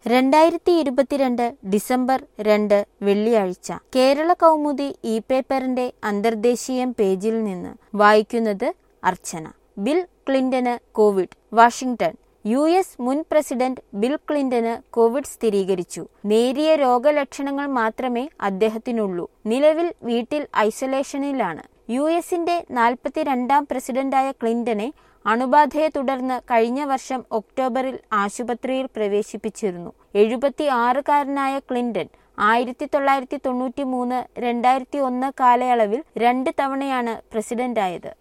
രണ്ടായിരത്തി ഇരുപത്തിരണ്ട് ഡിസംബർ രണ്ട് വെള്ളിയാഴ്ച കേരള കൗമുദി ഇ പേപ്പറിന്റെ അന്തർദേശീയം പേജിൽ നിന്ന് വായിക്കുന്നത് അർച്ചന ബിൽ ക്ലിന്റന് കോവിഡ് വാഷിംഗ്ടൺ യു എസ് മുൻ പ്രസിഡന്റ് ബിൽ ക്ലിന്റന് കോവിഡ് സ്ഥിരീകരിച്ചു നേരിയ രോഗലക്ഷണങ്ങൾ മാത്രമേ അദ്ദേഹത്തിനുള്ളൂ നിലവിൽ വീട്ടിൽ ഐസൊലേഷനിലാണ് യു എസിന്റെ നാൽപ്പത്തിരണ്ടാം പ്രസിഡന്റായ ക്ലിന്റനെ അണുബാധയെ തുടർന്ന് കഴിഞ്ഞ വർഷം ഒക്ടോബറിൽ ആശുപത്രിയിൽ പ്രവേശിപ്പിച്ചിരുന്നു എഴുപത്തി ആറുകാരനായ ക്ലിന്റൺ ആയിരത്തി തൊള്ളായിരത്തി തൊണ്ണൂറ്റി മൂന്ന് രണ്ടായിരത്തി ഒന്ന് കാലയളവിൽ രണ്ട് തവണയാണ് പ്രസിഡന്റായത്